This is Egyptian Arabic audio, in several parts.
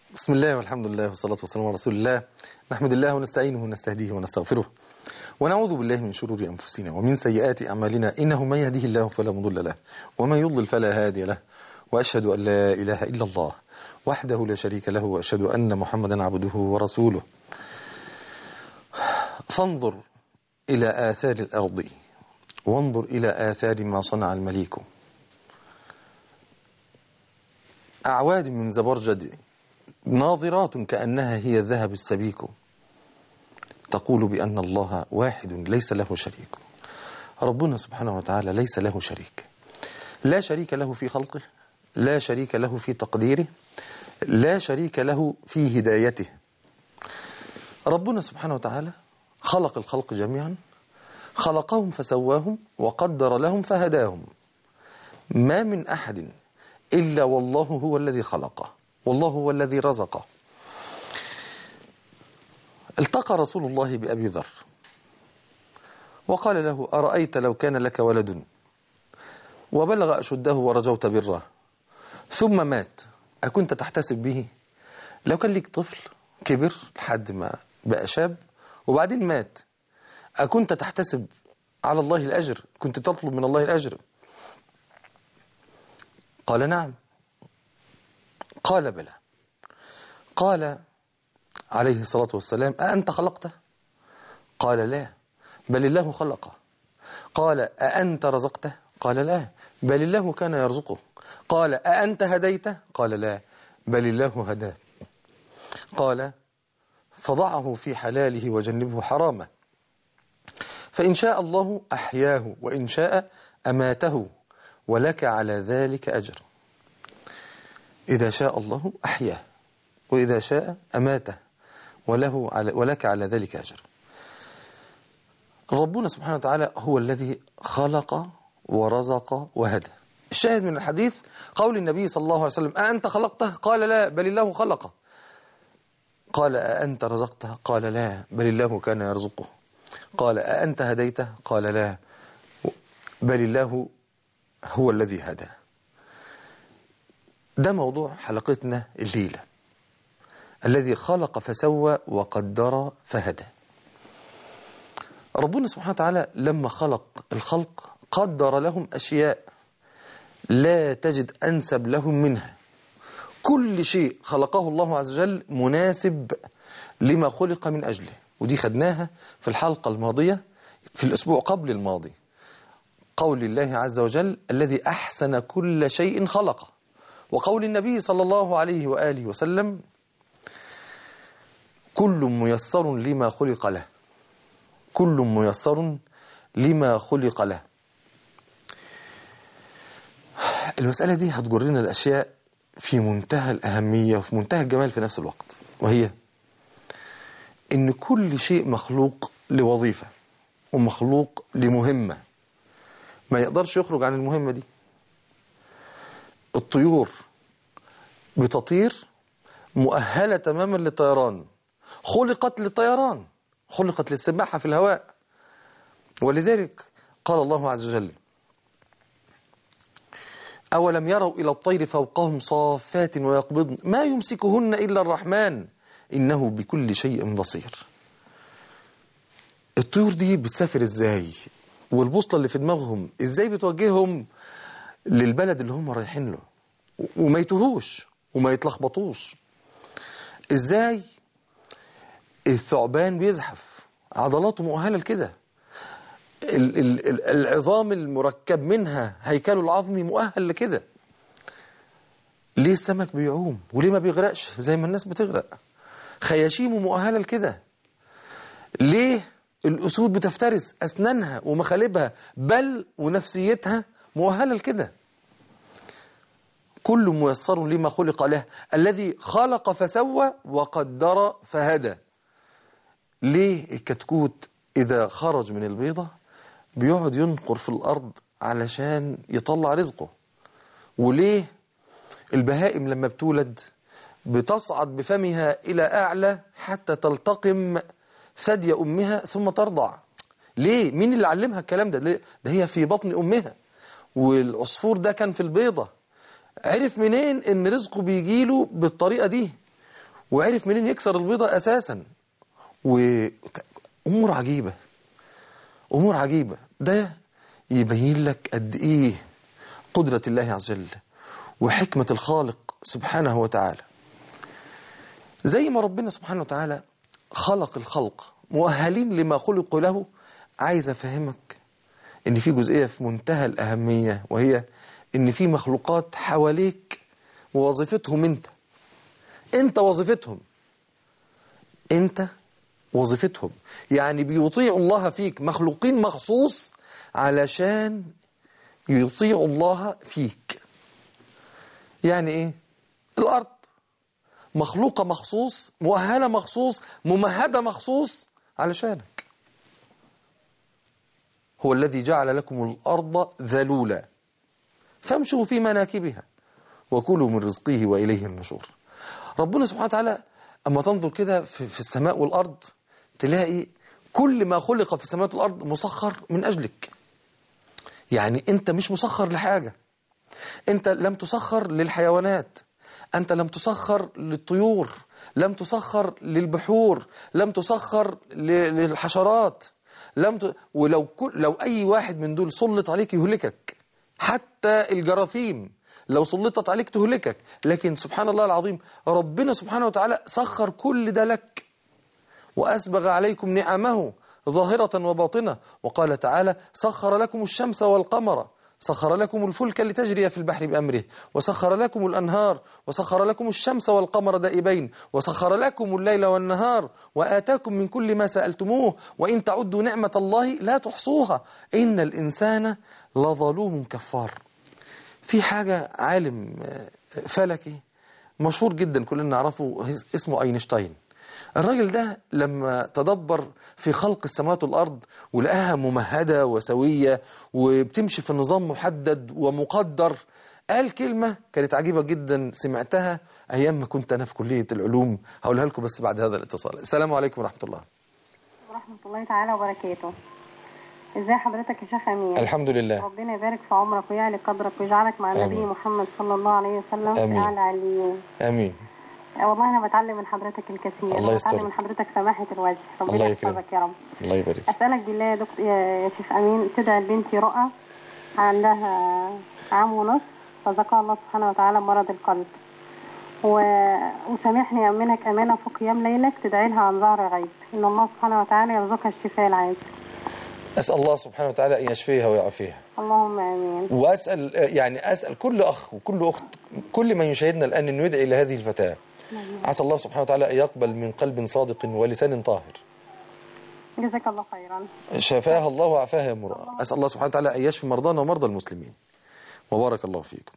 بسم الله والحمد لله والصلاة والسلام على رسول الله نحمد الله ونستعينه ونستهديه ونستغفره ونعوذ بالله من شرور أنفسنا ومن سيئات أعمالنا إنه من يهديه الله فلا مضل له ومن يضلل فلا هادي له وأشهد أن لا إله إلا الله وحده لا شريك له وأشهد أن محمدا عبده ورسوله فانظر إلى آثار الأرض وانظر إلى آثار ما صنع المليك أعواد من زبرجد ناظرات كأنها هي الذهب السبيك تقول بأن الله واحد ليس له شريك ربنا سبحانه وتعالى ليس له شريك لا شريك له في خلقه لا شريك له في تقديره لا شريك له في هدايته ربنا سبحانه وتعالى خلق الخلق جميعا خلقهم فسواهم وقدر لهم فهداهم ما من أحد إلا والله هو الذي خلقه والله هو الذي رزقه التقى رسول الله بأبي ذر وقال له أرأيت لو كان لك ولد وبلغ أشده ورجوت بره ثم مات أكنت تحتسب به لو كان لك طفل كبر لحد ما بقى شاب وبعدين مات أكنت تحتسب على الله الأجر كنت تطلب من الله الأجر قال نعم قال بلى قال عليه الصلاة والسلام أأنت خلقته قال لا بل الله خلقه قال أأنت رزقته قال لا بل الله كان يرزقه قال أأنت هديته قال لا بل الله هداه قال فضعه في حلاله وجنبه حرامه فإن شاء الله أحياه وإن شاء أماته ولك على ذلك أجر إذا شاء الله أحياه وإذا شاء أماته وله على ولك على ذلك أجر ربنا سبحانه وتعالى هو الذي خلق ورزق وهدى الشاهد من الحديث قول النبي صلى الله عليه وسلم أأنت خلقته قال لا بل الله خلقه قال أأنت رزقته قال لا بل الله كان يرزقه قال أأنت هديته قال لا بل الله هو الذي هدى ده موضوع حلقتنا الليلة الذي خلق فسوى وقدر فهدى ربنا سبحانه وتعالى لما خلق الخلق قدر لهم أشياء لا تجد أنسب لهم منها كل شيء خلقه الله عز وجل مناسب لما خلق من أجله ودي خدناها في الحلقة الماضية في الأسبوع قبل الماضي قول الله عز وجل الذي أحسن كل شيء خلقه وقول النبي صلى الله عليه وآله وسلم كل ميسر لما خلق له كل ميسر لما خلق له المسألة دي هتجرنا الأشياء في منتهى الأهمية وفي منتهى الجمال في نفس الوقت وهي إن كل شيء مخلوق لوظيفة ومخلوق لمهمة ما يقدرش يخرج عن المهمة دي الطيور بتطير مؤهلة تماما للطيران خلقت للطيران خلقت للسباحة في الهواء ولذلك قال الله عز وجل أولم يروا إلى الطير فوقهم صافات ويقبضن ما يمسكهن إلا الرحمن إنه بكل شيء بصير الطيور دي بتسافر إزاي والبوصلة اللي في دماغهم إزاي بتوجههم للبلد اللي هم رايحين له وما يتوهوش وما يتلخبطوش إزاي الثعبان بيزحف عضلاته مؤهلة لكده ال- ال- ال- العظام المركب منها هيكله العظمي مؤهل لكده ليه السمك بيعوم وليه ما بيغرقش زي ما الناس بتغرق خياشيمه مؤهلة لكده ليه الأسود بتفترس أسنانها ومخالبها بل ونفسيتها مؤهلة لكده كل ميسر لما خلق له الذي خلق فسوى وقدر فهدى ليه الكتكوت إذا خرج من البيضة بيقعد ينقر في الأرض علشان يطلع رزقه وليه البهائم لما بتولد بتصعد بفمها إلى أعلى حتى تلتقم ثدي أمها ثم ترضع ليه؟ مين اللي علمها الكلام ده؟ ليه؟ ده هي في بطن أمها والعصفور ده كان في البيضة عرف منين ان رزقه بيجيله بالطريقة دي وعرف منين يكسر البيضة أساسا وأمور عجيبة أمور عجيبة ده يبين لك قد إيه قدرة الله عز وجل وحكمة الخالق سبحانه وتعالى زي ما ربنا سبحانه وتعالى خلق الخلق مؤهلين لما خلقوا له عايز أفهمك إن في جزئية في منتهى الأهمية وهي إن في مخلوقات حواليك ووظيفتهم أنت أنت وظيفتهم أنت وظيفتهم يعني بيطيعوا الله فيك مخلوقين مخصوص علشان يطيعوا الله فيك يعني ايه الارض مخلوقة مخصوص مؤهلة مخصوص ممهدة مخصوص علشانك هو الذي جعل لكم الأرض ذلولا فامشوا في مناكبها وكلوا من رزقه وإليه النشور ربنا سبحانه وتعالى أما تنظر كده في, في السماء والأرض تلاقي كل ما خلق في السماء والأرض مسخر من أجلك يعني أنت مش مسخر لحاجة أنت لم تسخر للحيوانات أنت لم تسخر للطيور لم تسخر للبحور لم تسخر للحشرات لم ت... ولو كل... لو أي واحد من دول سلط عليك يهلكك حتى الجراثيم لو سلطت عليك تهلكك لكن سبحان الله العظيم ربنا سبحانه وتعالى سخر كل ده لك وأسبغ عليكم نعمه ظاهرة وباطنة وقال تعالى سخر لكم الشمس والقمر سخر لكم الفلك لتجري في البحر بأمره وسخر لكم الأنهار وسخر لكم الشمس والقمر دائبين وسخر لكم الليل والنهار وآتاكم من كل ما سألتموه وإن تعدوا نعمة الله لا تحصوها إن الإنسان لظلوم كفار في حاجة عالم فلكي مشهور جدا كلنا نعرفه اسمه أينشتاين الراجل ده لما تدبر في خلق السماوات والأرض ولقاها ممهدة وسوية وبتمشي في نظام محدد ومقدر قال كلمة كانت عجيبة جدا سمعتها أيام ما كنت أنا في كلية العلوم هقولها لكم بس بعد هذا الاتصال السلام عليكم ورحمة الله ورحمة الله تعالى وبركاته ازي حضرتك يا شيخ امين الحمد لله ربنا يبارك في عمرك ويعلي قدرك ويجعلك مع النبي آمين. محمد صلى الله عليه وسلم في آمين. اعلى عليين آمين والله انا بتعلم من حضرتك الكثير الله يسترك. بتعلم من حضرتك سماحه الوجه الله ربنا يكرمك. يحفظك يا رب الله يبارك اسالك بالله يا دكتور يا شيخ امين تدعي لبنتي رؤى عندها عام ونصف رزقها الله سبحانه وتعالى بمرض القلب و... وسامحني أمنك أمانة في قيام ليلك تدعي لها عن ظهر غيب إن الله سبحانه وتعالى يرزقها الشفاء العاجل أسأل الله سبحانه وتعالى أن يشفيها ويعافيها اللهم آمين وأسأل يعني أسأل كل أخ وكل أخت كل من يشاهدنا الآن أن يدعي لهذه الفتاة عسى الله سبحانه وتعالى أن يقبل من قلب صادق ولسان طاهر جزاك الله خيرا شفاها الله وعافاها يا مرأة أسأل الله سبحانه وتعالى أن يشفي مرضانا ومرضى المسلمين وبارك الله فيكم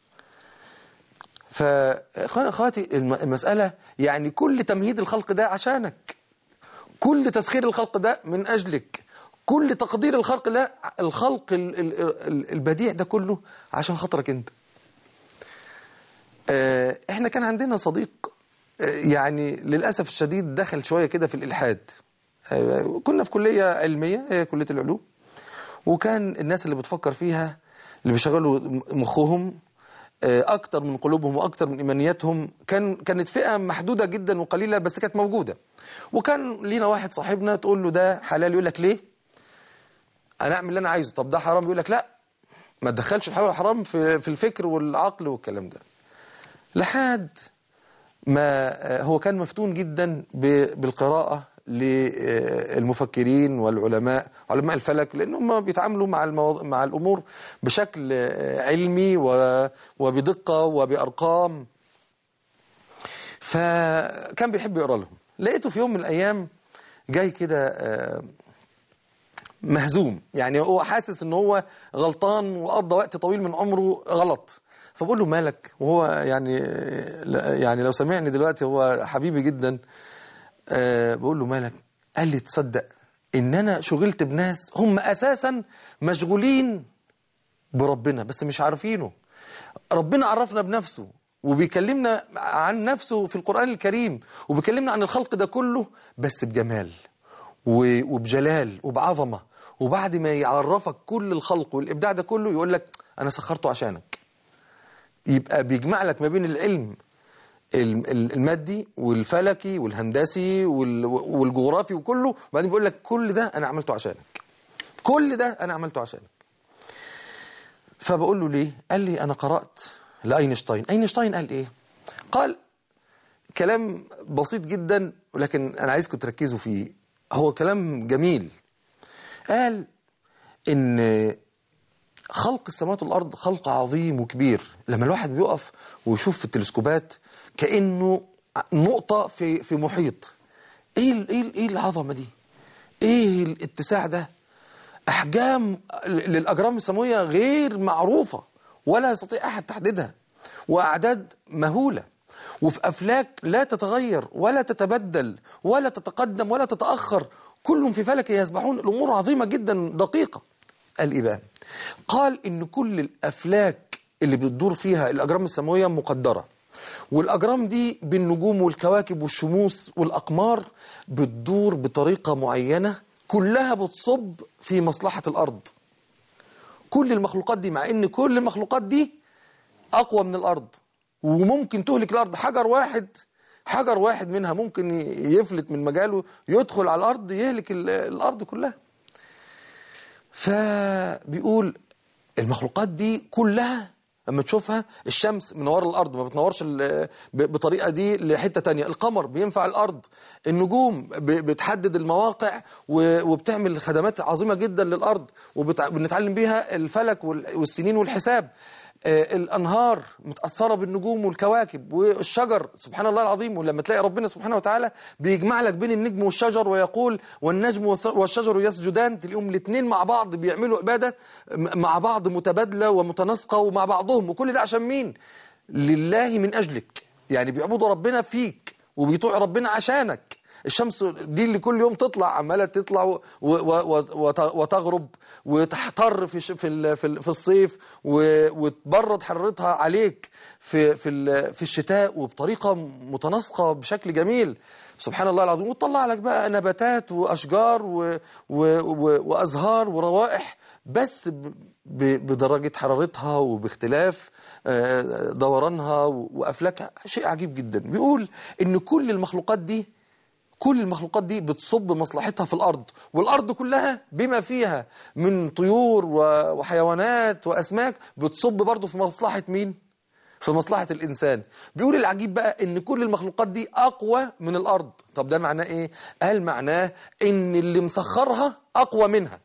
فأخواني أخواتي الم- المسألة يعني كل تمهيد الخلق ده عشانك كل تسخير الخلق ده من أجلك كل تقدير الخلق ده الخلق ال- ال- ال- البديع ده كله عشان خاطرك انت آه، احنا كان عندنا صديق آه، يعني للأسف الشديد دخل شوية كده في الإلحاد آه، كنا في كلية علمية هي كلية العلوم وكان الناس اللي بتفكر فيها اللي بيشغلوا مخهم آه، أكتر من قلوبهم وأكتر من إيمانياتهم كان كانت فئة محدودة جدا وقليلة بس كانت موجودة وكان لينا واحد صاحبنا تقول له ده حلال يقول لك ليه أنا أعمل اللي أنا عايزه طب ده حرام يقول لك لا ما تدخلش الحلال والحرام في في الفكر والعقل والكلام ده لحد ما آه، هو كان مفتون جدا ب- بالقراءة للمفكرين والعلماء علماء الفلك لأن هم بيتعاملوا مع المواض... مع الأمور بشكل آه، علمي و... وبدقة وبأرقام فكان بيحب يقرأ لهم لقيته في يوم من الأيام جاي كده آه، مهزوم يعني هو حاسس ان هو غلطان وقضى وقت طويل من عمره غلط فبقول له مالك وهو يعني يعني لو سمعني دلوقتي هو حبيبي جدا أه بقول له مالك قال لي تصدق ان انا شغلت بناس هم اساسا مشغولين بربنا بس مش عارفينه ربنا عرفنا بنفسه وبيكلمنا عن نفسه في القرآن الكريم وبيكلمنا عن الخلق ده كله بس بجمال و- وبجلال وبعظمة وبعد ما يعرفك كل الخلق والإبداع ده كله يقول لك أنا سخرته عشانك يبقى بيجمع لك ما بين العلم ال- ال- المادي والفلكي والهندسي وال- والجغرافي وكله وبعدين بيقول لك كل ده انا عملته عشانك كل ده انا عملته عشانك فبقول له ليه قال لي انا قرات لاينشتاين اينشتاين قال ايه قال كلام بسيط جدا ولكن انا عايزكم تركزوا فيه هو كلام جميل قال ان خلق السماوات والارض خلق عظيم وكبير لما الواحد بيقف ويشوف في التلسكوبات كانه نقطه في في محيط ايه ال- ايه ال- ايه العظمه دي ايه الاتساع ده احجام للاجرام السماويه غير معروفه ولا يستطيع احد تحديدها واعداد مهوله وفي افلاك لا تتغير ولا تتبدل ولا تتقدم ولا تتاخر كلهم في فلك يسبحون الامور عظيمه جدا دقيقه قال ايه بقى قال ان كل الافلاك اللي بتدور فيها الاجرام السماويه مقدره والاجرام دي بالنجوم والكواكب والشموس والاقمار بتدور بطريقه معينه كلها بتصب في مصلحه الارض كل المخلوقات دي مع ان كل المخلوقات دي اقوى من الارض وممكن تهلك الارض حجر واحد حجر واحد منها ممكن يفلت من مجاله يدخل على الارض يهلك ال- الارض كلها فبيقول المخلوقات دي كلها لما تشوفها الشمس منور الارض ما بتنورش ال- ب- بطريقه دي لحته تانية القمر بينفع الارض النجوم ب- بتحدد المواقع و- وبتعمل خدمات عظيمه جدا للارض وبنتعلم بيها الفلك وال- والسنين والحساب آه، الانهار متاثره بالنجوم والكواكب والشجر سبحان الله العظيم ولما تلاقي ربنا سبحانه وتعالى بيجمع لك بين النجم والشجر ويقول والنجم والس- والشجر يسجدان تلاقيهم الاثنين مع بعض بيعملوا عباده م- مع بعض متبادله ومتناسقه ومع بعضهم وكل ده عشان مين؟ لله من اجلك يعني بيعبدوا ربنا فيك وبيطيعوا ربنا عشانك الشمس دي اللي كل يوم تطلع عماله تطلع و- و- و- وت- وتغرب وتحتر في ش- في ال- في ال- في الصيف و- وتبرد حرارتها عليك في في ال- في الشتاء وبطريقه متناسقه بشكل جميل سبحان الله العظيم وتطلع لك بقى نباتات واشجار و و و وازهار وروائح بس ب- ب- بدرجه حرارتها وباختلاف آه، دورانها و- وافلاكها شيء عجيب جدا بيقول ان كل المخلوقات دي كل المخلوقات دي بتصب مصلحتها في الأرض والأرض كلها بما فيها من طيور و- وحيوانات وأسماك بتصب برضه في مصلحة مين؟ في مصلحة الإنسان بيقول العجيب بقى إن كل المخلوقات دي أقوى من الأرض طب ده معناه إيه؟ قال معناه إن اللي مسخرها أقوى منها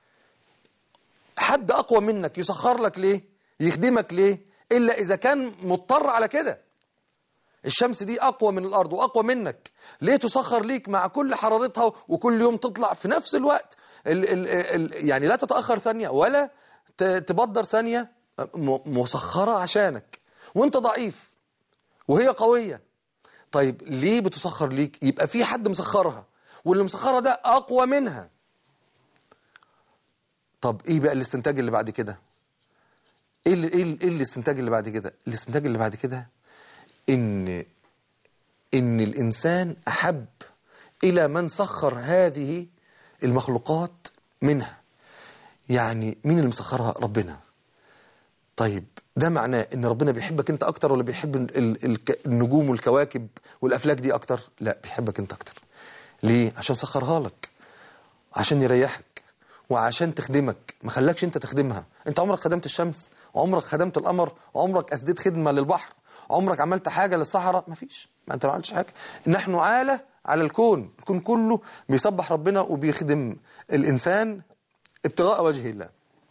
حد أقوى منك يسخر لك ليه؟ يخدمك ليه؟ إلا إذا كان مضطر على كده الشمس دي أقوى من الأرض وأقوى منك ليه تسخر ليك مع كل حرارتها وكل يوم تطلع في نفس الوقت ال ال ال يعني لا تتأخر ثانية ولا ت- تبدر ثانية م- مسخرة عشانك وانت ضعيف وهي قوية طيب ليه بتسخر ليك يبقى في حد مسخرها واللي مسخرها ده أقوى منها طب ايه بقى الاستنتاج اللي بعد كده ايه اللي ايه اللي- إيه الاستنتاج اللي بعد كده الاستنتاج اللي بعد كده ان ان الانسان احب الى من سخر هذه المخلوقات منها يعني مين اللي مسخرها ربنا طيب ده معناه ان ربنا بيحبك انت اكتر ولا بيحب ال- ال- الك- النجوم والكواكب والافلاك دي اكتر لا بيحبك انت اكتر ليه عشان سخرها لك عشان يريحك وعشان تخدمك ما خلاكش انت تخدمها انت عمرك خدمت الشمس عمرك خدمت القمر عمرك اسديت خدمه للبحر عمرك عملت حاجه للصحراء ما فيش ما انت ما عملتش حاجه نحن عاله على الكون الكون كله بيسبح ربنا وبيخدم الانسان ابتغاء وجه الله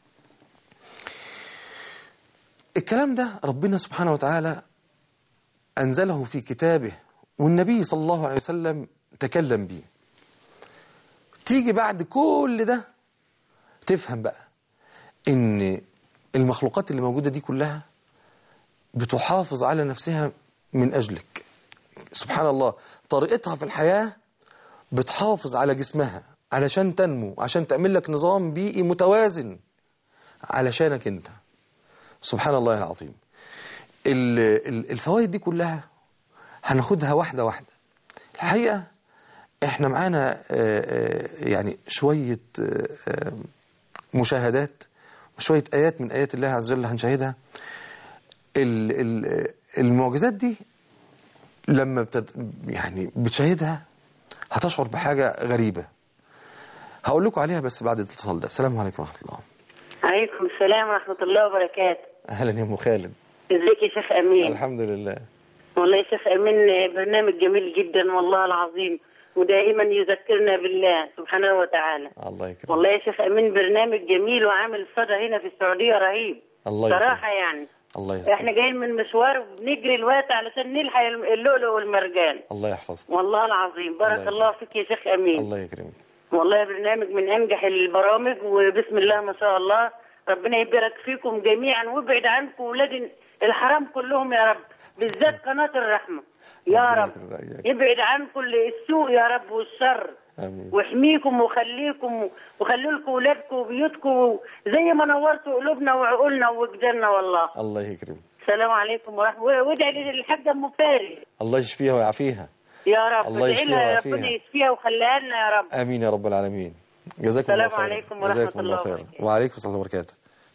الكلام ده ربنا سبحانه وتعالى أنزله في كتابه والنبي صلى الله عليه وسلم تكلم به تيجي بعد كل ده تفهم بقى ان المخلوقات اللي موجودة دي كلها بتحافظ على نفسها من أجلك سبحان الله طريقتها في الحياة بتحافظ على جسمها علشان تنمو عشان تعمل لك نظام بيئي متوازن علشانك انت سبحان الله العظيم ال- ال- الفوائد دي كلها هناخدها واحدة واحدة الحقيقة احنا معانا آه، آه، يعني شوية آه، آه، مشاهدات وشوية آيات من آيات الله عز وجل هنشاهدها ال- ال- المعجزات دي لما بتد... يعني بتشاهدها هتشعر بحاجة غريبة هقول لكم عليها بس بعد الاتصال ده السلام عليكم ورحمة الله عليكم السلام ورحمة الله وبركاته أهلا يا أم خالد ازيك يا شيخ أمين الحمد لله والله يا شيخ أمين برنامج جميل جدا والله العظيم ودائما يذكرنا بالله سبحانه وتعالى الله يكرمك والله يا شيخ أمين برنامج جميل وعامل صدى هنا في السعودية رهيب الله يكرمك صراحة يعني الله احنا يستر جايين من مشوار وبنجري الوقت علشان نلحق اللؤلؤ والمرجان الله يحفظك والله العظيم بارك الله الله فيك يا شيخ أمين الله يكرمك والله برنامج من انجح البرامج وبسم الله ما شاء الله ربنا يبارك فيكم جميعا ويبعد عنكم ولاد الحرام كلهم يا رب بالذات قناة الرحمة يا ربنا رب يكرمك وإياك. يبعد عنكم السوء يا رب والشر آمين واحميكم وخليكم وخلوا لكم ولادكم وبيوتكم زي ما نورتوا قلوبنا وعقولنا ووجداننا والله الله يكرمك السلام عليكم ورحمة الله وادعي للحاجة أم فارس الله يشفيها ويعافيها يا رب الله ادعي يشفيها لها ويعافيها. ربنا يشفيها ويخليها لنا يا رب امين يا رب العالمين جزاكم الله السلام خيرا عليكم ورحمة جزاكم الله الله خيرا وبركاته. وعليكم السلام وبركاته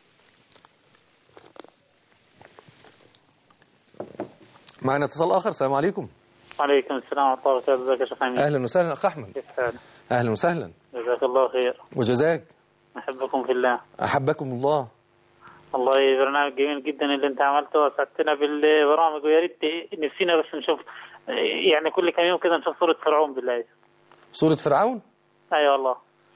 معنا اتصال اخر السلام عليكم وعليكم السلام ورحمة الله وبركاته ازيك يا شيخ أمين اهلا وسهلا اخ احمد كيف حالك؟ اهلا وسهلا جزاك الله خير وجزاك أحبكم في الله احبكم الله والله برنامج جميل جدا اللي أنت عملته وسعدتنا بالبرامج ويا ريت نفسينا بس نشوف يعني كل كم يوم كده نشوف صورة فرعون بالله سورة فرعون أي والله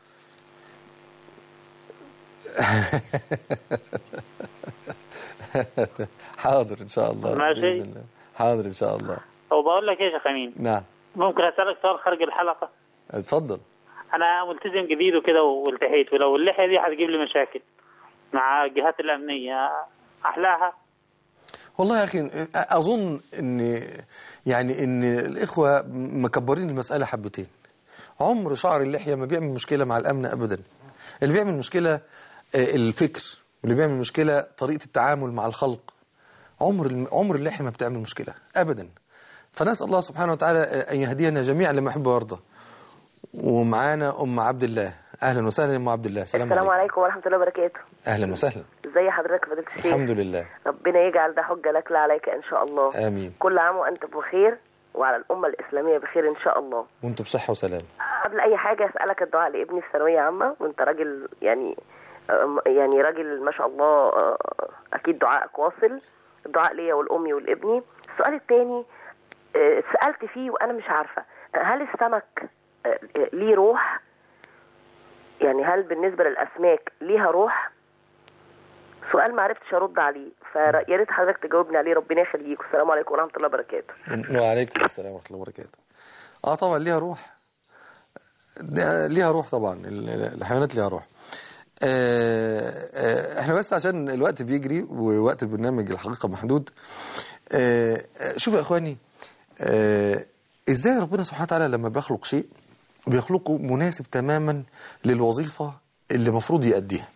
حاضر ان شاء الله ماشي. باذن الله حاضر ان شاء الله أو بقول لك إيه يا شيخ أمين نعم ممكن أسألك سؤال خارج الحلقة اتفضل أنا ملتزم جديد وكده والتحيت ولو اللحية دي هتجيب لي مشاكل مع الجهات الأمنية أحلاها والله يا اخي اظن ان يعني ان الاخوه مكبرين المساله حبتين عمر شعر اللحيه ما بيعمل مشكله مع الامن ابدا اللي بيعمل مشكله آه، الفكر واللي بيعمل مشكله طريقه التعامل مع الخلق عمر الم- عمر اللحيه ما بتعمل مشكله ابدا فنسال الله سبحانه وتعالى ان يهدينا جميعا لما يحب ويرضى ومعانا ام عبد الله اهلا وسهلا يا ام عبد الله السلام السلام عليكم عليكم ورحمة الله وبركاته اهلا وسهلا ازي حضرتك فضيلة الشيخ الحمد لله ربنا يجعل ده حجة لك لا عليك ان شاء الله آمين. كل عام وانت بخير وعلى الأمة الإسلامية بخير ان شاء الله وانتم بصحه وسلام قبل أي حاجة أسألك الدعاء لابني في ثانوية عامة وانت راجل يعني أم- يعني راجل ما شاء الله آه، أكيد دعائك واصل الدعاء ليا والأمي والابني السؤال الثاني سألت فيه وأنا مش عارفة هل السمك آه، آه، ليه روح يعني هل بالنسبة للأسماك ليها روح سؤال ما عرفتش ارد عليه فيا ريت حضرتك تجاوبني عليه ربنا يخليك والسلام عليكم ورحمه الله وبركاته وعليكم السلام ورحمة الله وبركاته اه طبعا ليها روح ده ليها روح طبعا ال- الحيوانات ليها روح آه آه احنا بس عشان الوقت بيجري ووقت البرنامج الحقيقة محدود آه آه، شوفوا يا اخواني آه ازاي ربنا سبحانه وتعالى لما بيخلق شيء بيخلقه مناسب تماما للوظيفة اللي مفروض يأديها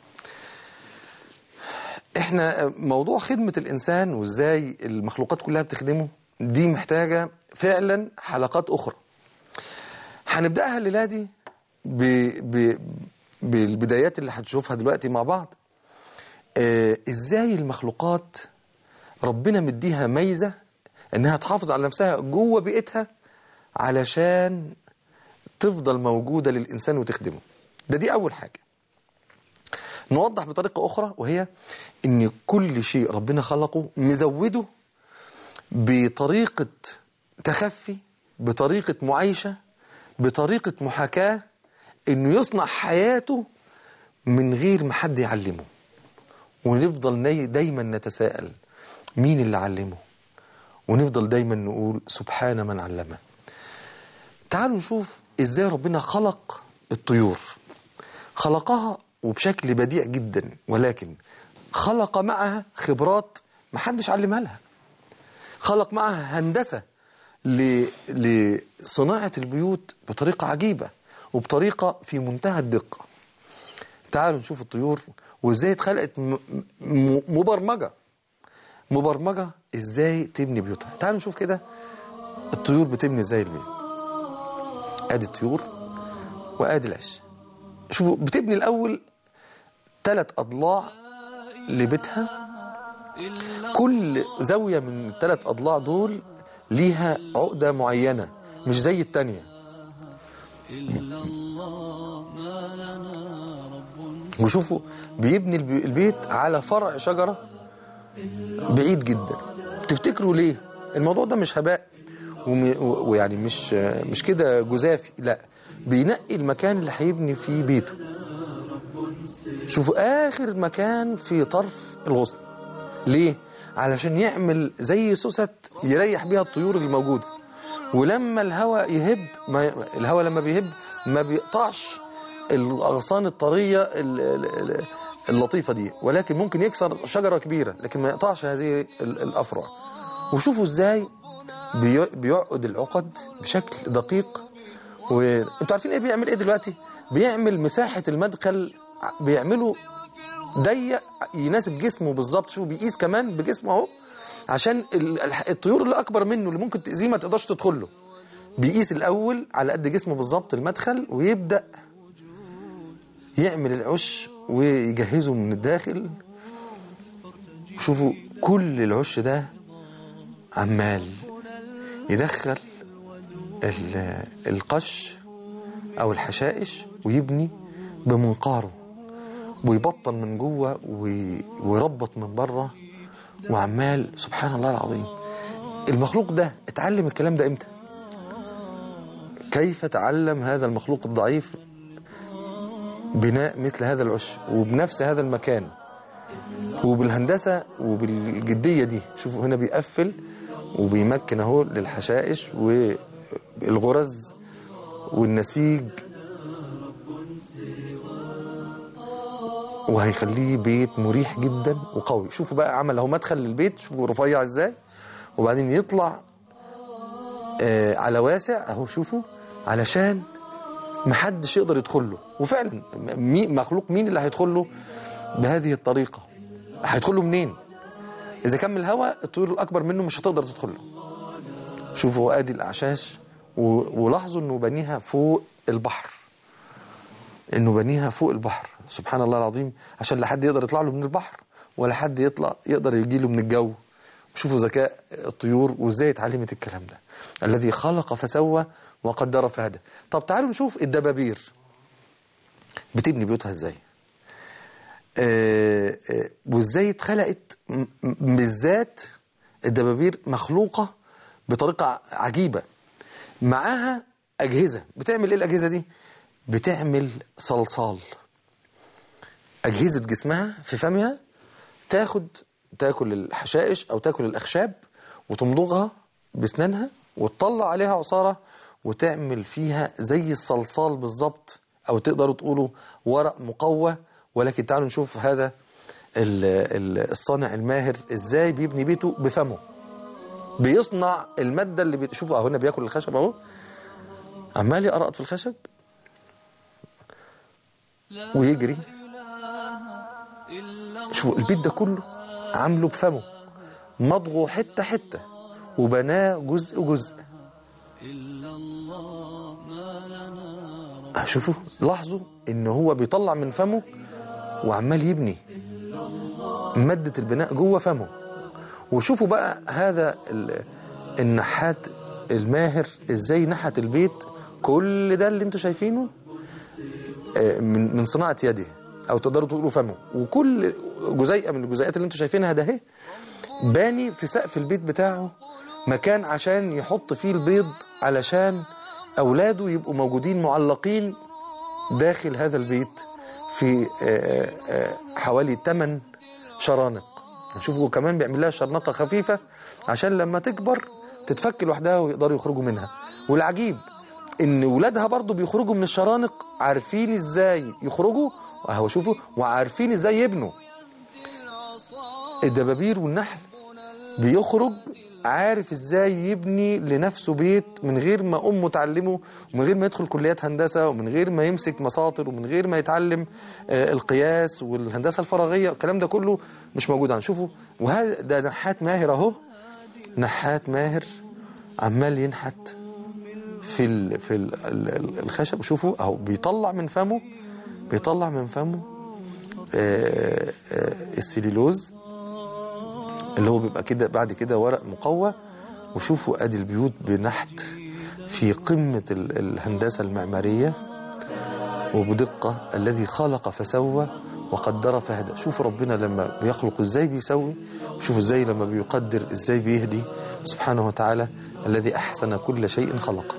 احنا موضوع خدمة الإنسان وإزاي المخلوقات كلها بتخدمه دي محتاجة فعلا حلقات أخرى هنبدأها الليلة دي ب... ب... بالبدايات اللي هتشوفها دلوقتي مع بعض آه إزاي المخلوقات ربنا مديها ميزة إنها تحافظ على نفسها جوه بيئتها علشان تفضل موجودة للإنسان وتخدمه ده دي أول حاجة نوضح بطريقة أخرى وهي إن كل شيء ربنا خلقه مزوده بطريقة تخفي بطريقة معايشة بطريقة محاكاة إنه يصنع حياته من غير ما حد يعلمه ونفضل ني- دايما نتساءل مين اللي علمه ونفضل دايما نقول سبحان من علمه تعالوا نشوف ازاي ربنا خلق الطيور خلقها وبشكل بديع جدا ولكن خلق معها خبرات محدش علمها لها خلق معها هندسة ل- لصناعة البيوت بطريقة عجيبة وبطريقة في منتهى الدقة تعالوا نشوف الطيور وازاي اتخلقت م- م- مبرمجة مبرمجة ازاي تبني بيوتها تعالوا نشوف كده الطيور بتبني ازاي البيت ادي الطيور وادي العش شوفوا بتبني الاول ثلاث اضلاع لبيتها كل زاويه من الثلاث اضلاع دول ليها عقدة معينة مش زي التانية وشوفوا بيبني البي- البيت على فرع شجرة بعيد جدا تفتكروا ليه الموضوع ده مش هباء وم- و- ويعني مش مش كده جزافي لا بينقي المكان اللي هيبني فيه بيته شوفوا اخر مكان في طرف الغصن ليه علشان يعمل زي سوست يريح بيها الطيور اللي موجوده ولما الهواء يهب ما الهواء لما بيهب ما بيقطعش الاغصان الطريه ال- ال- ال- اللطيفه دي ولكن ممكن يكسر شجره كبيره لكن ما يقطعش هذه ال- الافرع وشوفوا ازاي بي- بيعقد العقد بشكل دقيق وانتوا عارفين ايه بيعمل ايه دلوقتي بيعمل مساحه المدخل بيعمله ضيق يناسب جسمه بالظبط شوفوا بيقيس كمان بجسمه اهو عشان ال- الح- الطيور اللي اكبر منه اللي ممكن تاذيه ما تقدرش تدخل له بيقيس الاول على قد جسمه بالظبط المدخل ويبدا يعمل العش ويجهزه من الداخل شوفوا كل العش ده عمال يدخل ال- القش او الحشائش ويبني بمنقاره ويبطن من جوه وي- ويربط من بره وعمال سبحان الله العظيم المخلوق ده اتعلم الكلام ده امتى كيف تعلم هذا المخلوق الضعيف بناء مثل هذا العش وبنفس هذا المكان وبالهندسة وبالجدية دي شوفوا هنا بيقفل وبيمكن اهو للحشائش والغرز والنسيج وهيخليه بيت مريح جدا وقوي شوفوا بقى عمل اهو مدخل للبيت شوفوا رفيع ازاي وبعدين يطلع آه على واسع اهو شوفوا علشان محدش يقدر يدخل له وفعلا مي مخلوق مين اللي هيدخل له بهذه الطريقة هيدخل له منين اذا كان من الهواء الطيور الاكبر منه مش هتقدر تدخل له شوفوا ادي الاعشاش و- ولاحظوا انه بنيها فوق البحر انه بنيها فوق البحر سبحان الله العظيم عشان لا حد يقدر يطلع له من البحر ولا حد يطلع يقدر يجي له من الجو شوفوا ذكاء الطيور وازاي اتعلمت الكلام ده الذي خلق فسوى وقدر فهدى طب تعالوا نشوف الدبابير بتبني بيوتها ازاي آه، آه، وازاي اتخلقت م- م- بالذات الدبابير مخلوقة بطريقة عجيبة معاها أجهزة بتعمل إيه الأجهزة دي؟ بتعمل صلصال أجهزة جسمها في فمها تاخد تاكل الحشائش أو تاكل الأخشاب وتمضغها بسنانها وتطلع عليها عصارة وتعمل فيها زي الصلصال بالظبط أو تقدروا تقولوا ورق مقوى ولكن تعالوا نشوف هذا ال- ال- الصانع الماهر ازاي بيبني بيته بفمه بيصنع المادة اللي بتشوفوا اهو هنا بياكل الخشب اهو عمال يقرأت في الخشب ويجري شوفوا البيت ده كله عامله بفمه مضغه حتة حتة وبناه جزء جزء شوفوا لاحظوا ان هو بيطلع من فمه وعمال يبني مادة البناء جوه فمه وشوفوا بقى هذا ال- النحات الماهر ازاي نحت البيت كل ده اللي انتوا شايفينه آه، من من صناعة يده او تقدروا تقولوا فمه وكل جزيئة من الجزيئات اللي انتوا شايفينها ده اهي باني في سقف البيت بتاعه مكان عشان يحط فيه البيض علشان اولاده يبقوا موجودين معلقين داخل هذا البيت في آه، آه، حوالي 8 شرانق شوفوا كمان بيعمل لها شرنقة خفيفة عشان لما تكبر تتفك لوحدها ويقدروا يخرجوا منها والعجيب ان ولادها برضو بيخرجوا من الشرانق عارفين ازاي يخرجوا اهو شوفوا وعارفين ازاي يبنوا الدبابير والنحل بيخرج عارف ازاي يبني لنفسه بيت من غير ما امه تعلمه ومن غير ما يدخل كليات هندسه ومن غير ما يمسك مساطر ومن غير ما يتعلم آه، القياس والهندسه الفراغيه الكلام ده كله مش موجود هنشوفه وهذا ده نحات ماهر اهو نحات ماهر عمال ينحت في ال في ال ال الخشب شوفوا اهو بيطلع من فمه بيطلع من فمه آه، آه، السليلوز اللي هو بيبقى كده بعد كده ورق مقوى وشوفوا ادي البيوت بنحت في قمة ال- الهندسة المعمارية وبدقة الذي خلق فسوى وقدر فهدى شوفوا ربنا لما بيخلق ازاي بيسوي شوفوا ازاي لما بيقدر ازاي بيهدي سبحانه وتعالى الذي احسن كل شيء خلقه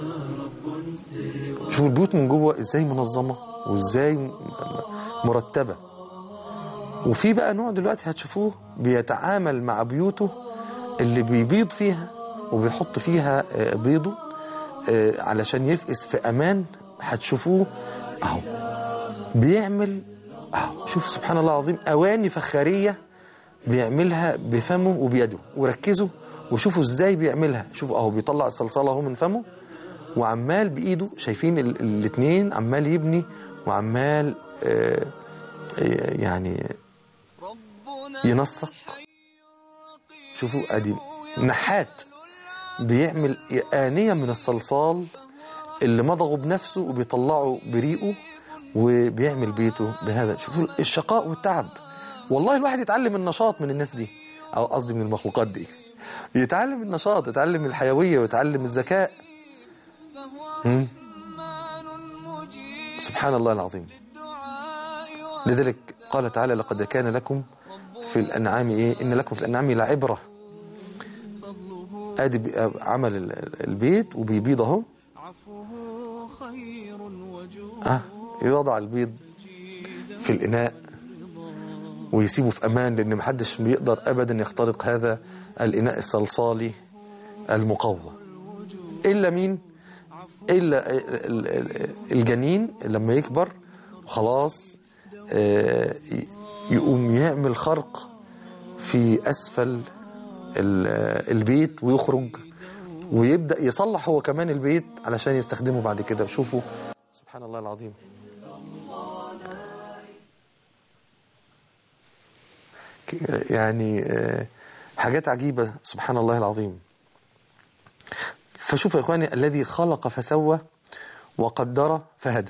شوفوا البيوت من جوه ازاي منظمة وازاي م- مرتبة وفي بقى نوع دلوقتي هتشوفوه بيتعامل مع بيوته اللي بيبيض فيها وبيحط فيها آه، بيضه آه، علشان يفقس في امان هتشوفوه اهو بيعمل اهو شوف سبحان الله العظيم اواني فخاريه بيعملها بفمه وبيده وركزوا وشوفوا ازاي بيعملها شوفوا اهو بيطلع الصلصال اهو من فمه وعمال بايده شايفين ال- الاتنين عمال يبني وعمال آه، آه، يعني ينسق شوفوا ادي نحات بيعمل آنية من الصلصال اللي مضغه بنفسه وبيطلعه بريقه وبيعمل بيته بهذا شوفوا الشقاء والتعب والله الواحد يتعلم النشاط من الناس دي او قصدي من المخلوقات دي يتعلم النشاط يتعلم الحيوية ويتعلم الذكاء مم. سبحان الله العظيم لذلك قال تعالى لقد كان لكم في الأنعام إيه إن لكم في الأنعام لعبرة ادي بي- عمل ال- البيت وبيبيض اهو اه يوضع البيض في الاناء ويسيبه في امان لان محدش بيقدر ابدا يخترق هذا الاناء الصلصالي المقوى الا مين الا ال- ال- الجنين لما يكبر خلاص آه، ي- يقوم يعمل خرق في اسفل ال- البيت ويخرج ويبدا يصلح هو كمان البيت علشان يستخدمه بعد كده شوفوا سبحان الله العظيم ك- يعني آه، حاجات عجيبة سبحان الله العظيم فشوفوا يا إخواني الذي خلق فسوى وقدر فهدى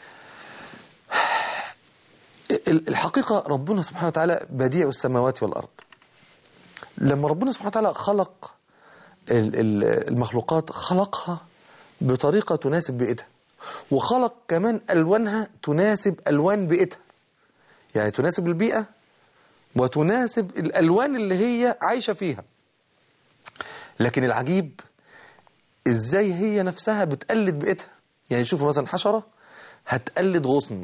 ال- الحقيقة ربنا سبحانه وتعالى بديع السماوات والأرض لما ربنا سبحانه وتعالى خلق ال- ال- المخلوقات خلقها بطريقة تناسب بيئتها وخلق كمان ألوانها تناسب ألوان بيئتها يعني تناسب البيئة وتناسب الألوان اللي هي عايشة فيها لكن العجيب إزاي هي نفسها بتقلد بيئتها يعني شوفوا مثلا حشرة هتقلد غصن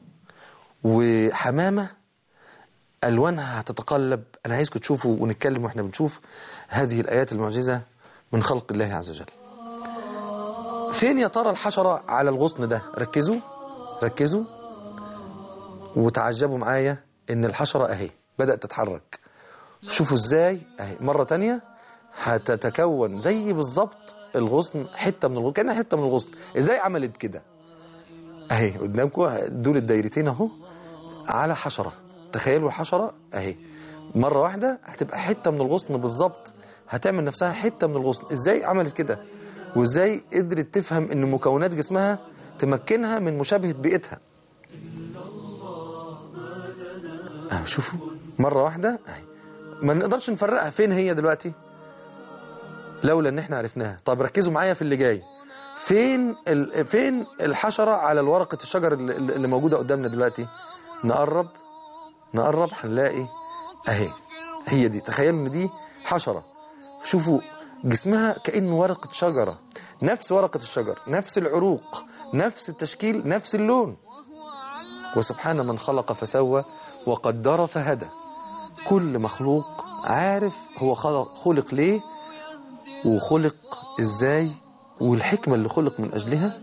وحمامة ألوانها هتتقلب أنا عايزكم تشوفوا ونتكلم وإحنا بنشوف هذه الآيات المعجزة من خلق الله عز وجل فين يا ترى الحشرة على الغصن ده ركزوا ركزوا وتعجبوا معايا إن الحشرة أهي بدأت تتحرك شوفوا إزاي أهي مرة تانية هتتكون زي بالظبط الغصن حتة من الغصن كأنها حتة من الغصن إزاي عملت كده أهي قدامكم دول الدايرتين أهو على حشرة تخيلوا الحشرة اهي مرة واحدة هتبقى حتة من الغصن بالظبط هتعمل نفسها حتة من الغصن ازاي عملت كده وازاي قدرت تفهم ان مكونات جسمها تمكنها من مشابهة بيئتها اهو شوفوا مرة واحدة اهي ما نقدرش نفرقها فين هي دلوقتي لولا ان احنا عرفناها طب ركزوا معايا في اللي جاي فين ال... فين الحشرة على الورقة الشجر اللي, اللي موجودة قدامنا دلوقتي نقرب نقرب هنلاقي اهي هي دي تخيلوا ان دي حشرة شوفوا جسمها كأنه ورقة شجرة نفس ورقة الشجر نفس العروق نفس التشكيل نفس اللون وسبحان من خلق فسوى وقدر فهدى كل مخلوق عارف هو خلق, خلق ليه وخلق ازاي والحكمة اللي خلق من أجلها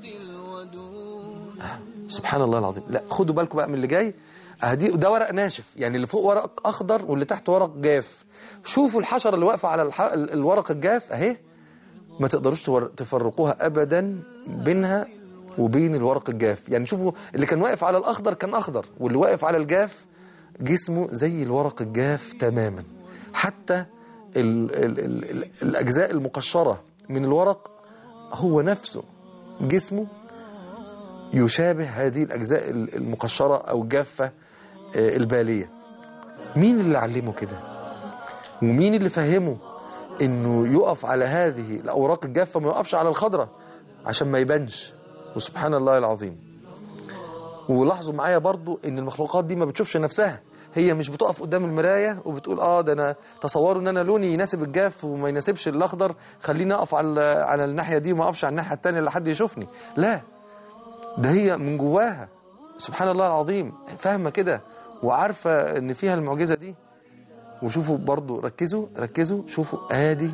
سبحان الله العظيم لا خدوا بالكم بقى من اللي جاي اهدي ده ورق ناشف يعني اللي فوق ورق اخضر واللي تحت ورق جاف شوفوا الحشره اللي واقفه على الح... الورق الجاف اهي ما تقدروش تور... تفرقوها ابدا بينها وبين الورق الجاف يعني شوفوا اللي كان واقف على الاخضر كان اخضر واللي واقف على الجاف جسمه زي الورق الجاف تماما حتى ال... ال... ال... ال... الاجزاء المقشره من الورق هو نفسه جسمه يشابه هذه الأجزاء المقشرة أو الجافة البالية مين اللي علمه كده ومين اللي فهمه انه يقف على هذه الاوراق الجافه ما يقفش على الخضره عشان ما يبانش وسبحان الله العظيم ولاحظوا معايا برضو ان المخلوقات دي ما بتشوفش نفسها هي مش بتقف قدام المرايه وبتقول اه ده انا تصوروا ان انا لوني يناسب الجاف وما يناسبش الاخضر خليني اقف على على الناحيه دي وما اقفش على الناحيه الثانيه لحد يشوفني لا ده هي من جواها سبحان الله العظيم فاهمه كده وعارفه ان فيها المعجزه دي وشوفوا برضو ركزوا ركزوا شوفوا ادي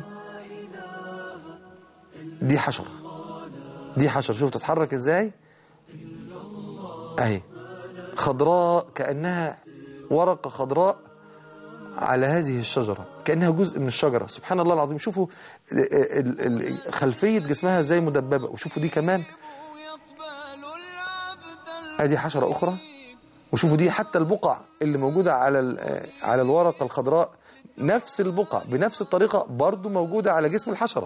دي حشره دي حشره شوفوا تتحرك ازاي اهي خضراء كانها ورقه خضراء على هذه الشجره كانها جزء من الشجره سبحان الله العظيم شوفوا ال- ال- ال- خلفيه جسمها زي مدببه وشوفوا دي كمان ادي حشره اخرى وشوفوا دي حتى البقع اللي موجوده على ال- على الورقه الخضراء نفس البقع بنفس الطريقه برضو موجوده على جسم الحشره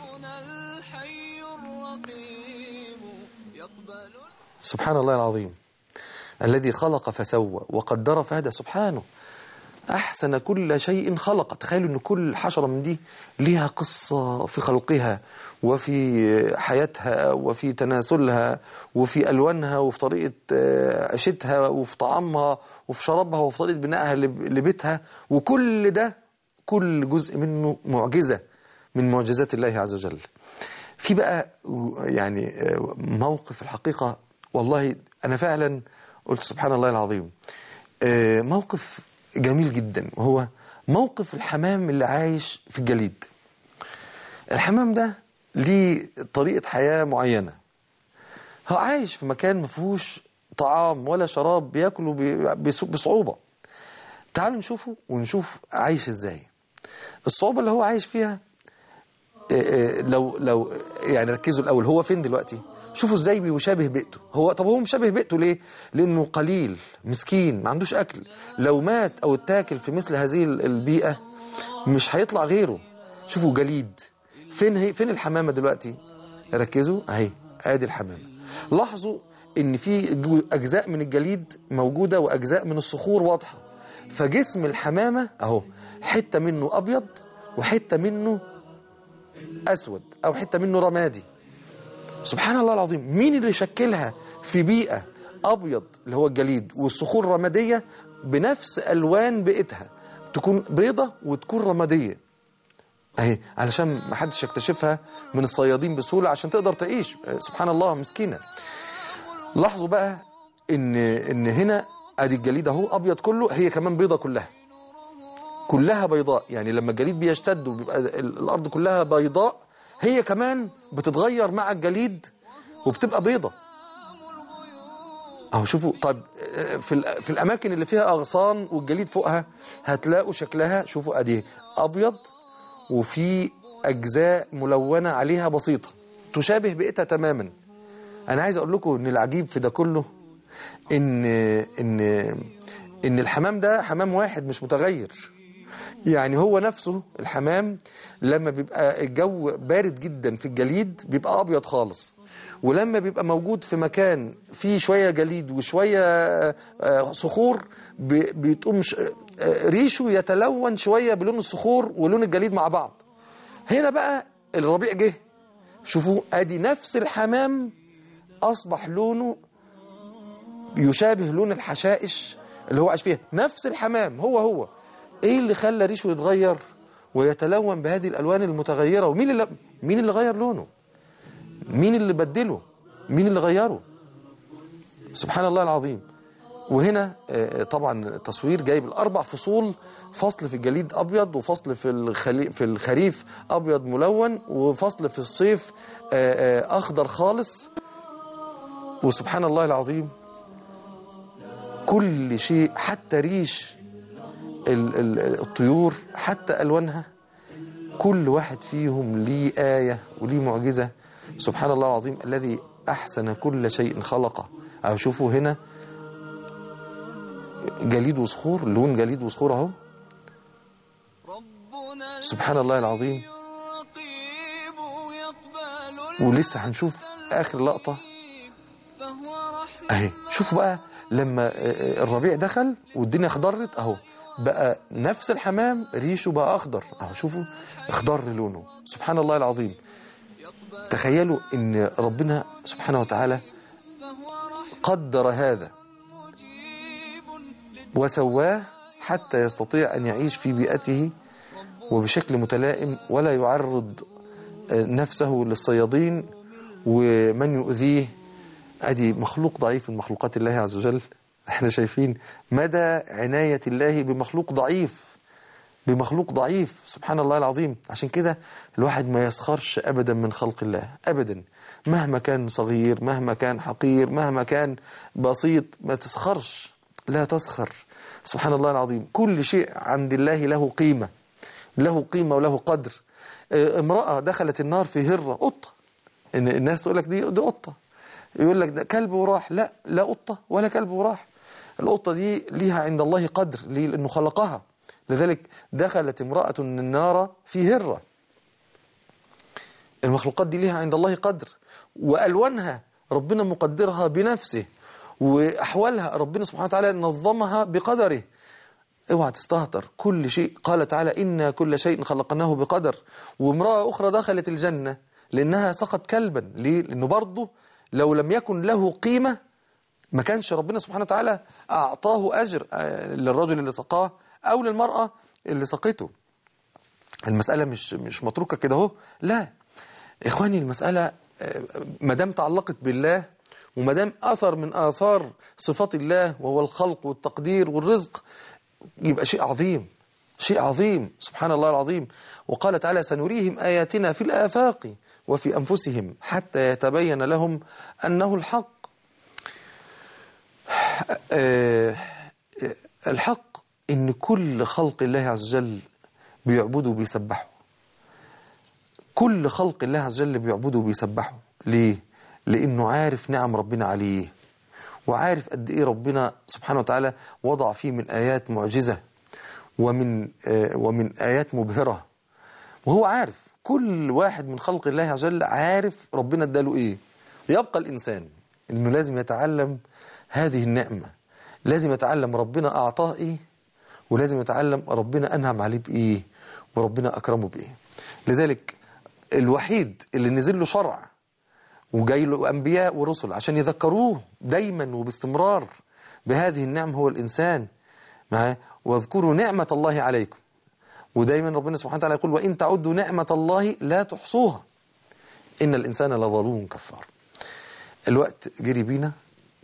سبحان الله العظيم الذي خلق فسوى وقدر فهدى سبحانه أحسن كل شيء خلق تخيلوا أن كل حشرة من دي ليها قصة في خلقها وفي حياتها وفي تناسلها وفي ألوانها وفي طريقة آه، عيشتها وفي طعامها وفي شرابها وفي طريقة بنائها لب- لبيتها وكل ده كل جزء منه معجزة من معجزات الله عز وجل في بقى يعني آه، موقف الحقيقة والله أنا فعلا قلت سبحان الله العظيم آه، موقف جميل جدا وهو موقف الحمام اللي عايش في الجليد الحمام ده ليه طريقة حياة معينة هو عايش في مكان ما فيهوش طعام ولا شراب بياكله ب- بس- بصعوبة تعالوا نشوفه ونشوف عايش ازاي الصعوبة اللي هو عايش فيها آه، آه، لو لو يعني ركزوا الاول هو فين دلوقتي شوفوا ازاي بيشابه بيئته هو طب هو مشابه بيئته ليه لانه قليل مسكين ما عندوش اكل لو مات او اتاكل في مثل هذه ال- البيئه مش هيطلع غيره شوفوا جليد فين هي فين الحمامه دلوقتي ركزوا اهي ادي الحمامه لاحظوا ان في جو- اجزاء من الجليد موجوده واجزاء من الصخور واضحه فجسم الحمامه اهو حته منه ابيض وحته منه اسود او حته منه رمادي سبحان الله العظيم مين اللي شكلها في بيئه ابيض اللي هو الجليد والصخور رماديه بنفس الوان بيئتها تكون بيضه وتكون رماديه اهي علشان ما حدش يكتشفها من الصيادين بسهوله عشان تقدر تعيش آه، سبحان الله مسكينه لاحظوا بقى ان ان هنا ادي الجليد اهو ابيض كله هي كمان بيضه كلها كلها بيضاء يعني لما الجليد بيشتد وبيبقى ال- الارض كلها بيضاء هي كمان بتتغير مع الجليد وبتبقى بيضة اهو شوفوا طب آه، في ال- في الاماكن اللي فيها اغصان والجليد فوقها هتلاقوا شكلها شوفوا ادي ابيض وفي اجزاء ملونه عليها بسيطه تشابه بيئتها تماما انا عايز اقول لكم ان العجيب في ده كله ان ان ان الحمام ده حمام واحد مش متغير يعني هو نفسه الحمام لما بيبقى الجو بارد جدا في الجليد بيبقى ابيض خالص ولما بيبقى موجود في مكان فيه شويه جليد وشويه آه، صخور بي- بتقوم ش- آه، ريشه يتلون شويه بلون الصخور ولون الجليد مع بعض هنا بقى الربيع جه شوفوا ادي نفس الحمام اصبح لونه يشابه لون الحشائش اللي هو عايش فيها نفس الحمام هو هو ايه اللي خلى ريشه يتغير ويتلون بهذه الالوان المتغيره ومين اللي مين اللي غير لونه مين اللي بدله مين اللي غيره سبحان الله العظيم وهنا آه، طبعا التصوير جايب الاربع فصول فصل في الجليد ابيض وفصل في الخلي في الخريف ابيض ملون وفصل في الصيف آه، آه، اخضر خالص وسبحان الله العظيم كل شيء حتى ريش ال- ال- الطيور حتى ألوانها كل واحد فيهم ليه آية وليه معجزة سبحان الله العظيم الذي أحسن كل شيء خلقه أو شوفوا هنا جليد وصخور لون جليد وصخور أهو سبحان الله العظيم ولسه هنشوف آخر لقطة اهي شوفوا بقى لما آه، آه، الربيع دخل والدنيا خضرت اهو بقى نفس الحمام ريشه بقى اخضر اهو شوفوا اخضر لونه سبحان الله العظيم تخيلوا ان ربنا سبحانه وتعالى قدر هذا وسواه حتى يستطيع ان يعيش في بيئته وبشكل متلائم ولا يعرض نفسه للصيادين ومن يؤذيه ادي مخلوق ضعيف من مخلوقات الله عز وجل احنا شايفين مدى عناية الله بمخلوق ضعيف بمخلوق ضعيف سبحان الله العظيم عشان كده الواحد ما يسخرش ابدا من خلق الله ابدا مهما كان صغير مهما كان حقير مهما كان بسيط ما تسخرش لا تسخر سبحان الله العظيم كل شيء عند الله له قيمة له قيمة وله قدر اه، امرأة دخلت النار في هرة قطة إن الناس تقول لك دي دي قطة يقول لك ده كلب وراح لا لا قطة ولا كلب وراح القطة دي ليها عند الله قدر ليه لأنه خلقها لذلك دخلت امرأة النار في هرة المخلوقات دي ليها عند الله قدر وألوانها ربنا مقدرها بنفسه وأحوالها ربنا سبحانه وتعالى نظمها بقدره اوعى تستهتر كل شيء قال تعالى إنا كل شيء خلقناه بقدر وامرأة أخرى دخلت الجنة لأنها سقط كلبا ليه؟ لأنه برضه لو لم يكن له قيمة ما كانش ربنا سبحانه وتعالى أعطاه أجر آه، للرجل اللي سقاه أو للمرأة اللي سقته المسألة مش مش متروكة كده اهو لا إخواني المسألة آه، ما دام تعلقت بالله وما دام أثر من آثار صفات الله وهو الخلق والتقدير والرزق يبقى شيء عظيم شيء عظيم سبحان الله العظيم وقال تعالى سنريهم آياتنا في الآفاق وفي أنفسهم حتى يتبين لهم أنه الحق آه، آه، الحق إن كل خلق الله عز وجل بيعبدوا وبيسبحوا كل خلق الله عز وجل بيعبدوا وبيسبحوا ليه؟ لأنه عارف نعم ربنا عليه وعارف قد إيه ربنا سبحانه وتعالى وضع فيه من آيات معجزة ومن آه، ومن آيات مبهرة وهو عارف كل واحد من خلق الله عز وجل عارف ربنا اداله ايه يبقى الانسان انه لازم يتعلم هذه النعمة لازم يتعلم ربنا اعطاه ايه ولازم يتعلم ربنا انعم عليه بايه وربنا اكرمه بايه لذلك الوحيد اللي نزل له شرع وجاي له انبياء ورسل عشان يذكروه دايما وباستمرار بهذه النعم هو الانسان معاه واذكروا نعمة الله عليكم ودايما ربنا سبحانه وتعالى يقول وإن تعدوا نعمة الله لا تحصوها إن الإنسان لظلوم كفار الوقت جري بينا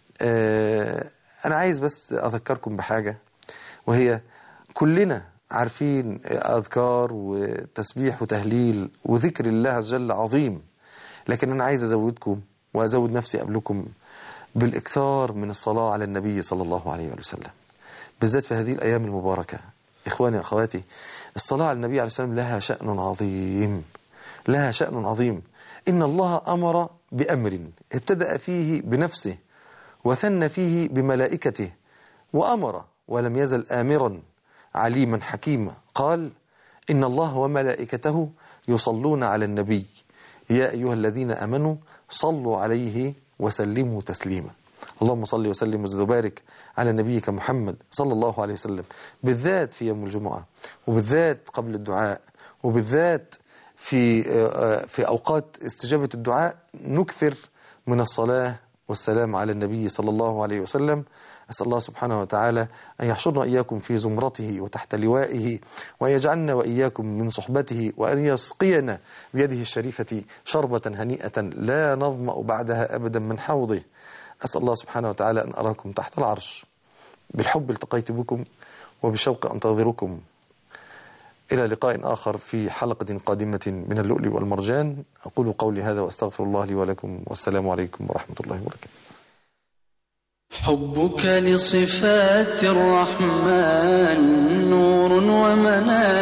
آه أنا عايز بس أذكركم بحاجة وهي كلنا عارفين أذكار وتسبيح وتهليل وذكر الله عز وجل عظيم لكن أنا عايز أزودكم وأزود نفسي قبلكم بالإكثار من الصلاة على النبي صلى الله عليه وسلم بالذات في هذه الأيام المباركة إخواني أخواتي الصلاة على النبي عليه السلام لها شأن عظيم لها شأن عظيم إن الله أمر بأمر ابتدأ فيه بنفسه وثنى فيه بملائكته وأمر ولم يزل آمرا عليما حكيما قال إن الله وملائكته يصلون على النبي يا أيها الذين أمنوا صلوا عليه وسلموا تسليما اللهم صل وسلم وزد وبارك على نبيك محمد صلى الله عليه وسلم بالذات في يوم الجمعة وبالذات قبل الدعاء وبالذات في في أوقات استجابة الدعاء نكثر من الصلاة والسلام على النبي صلى الله عليه وسلم أسأل الله سبحانه وتعالى أن يحشرنا إياكم في زمرته وتحت لوائه وأن يجعلنا وإياكم من صحبته وأن يسقينا بيده الشريفة شربة هنيئة لا نظمأ بعدها أبدا من حوضه أسأل الله سبحانه وتعالى أن أراكم تحت العرش بالحب التقيت بكم وبشوق أنتظركم إلى لقاء آخر في حلقة قادمة من اللؤلؤ والمرجان أقول قولي هذا وأستغفر الله لي ولكم والسلام عليكم ورحمة الله وبركاته حبك لصفات الرحمن نور ومنال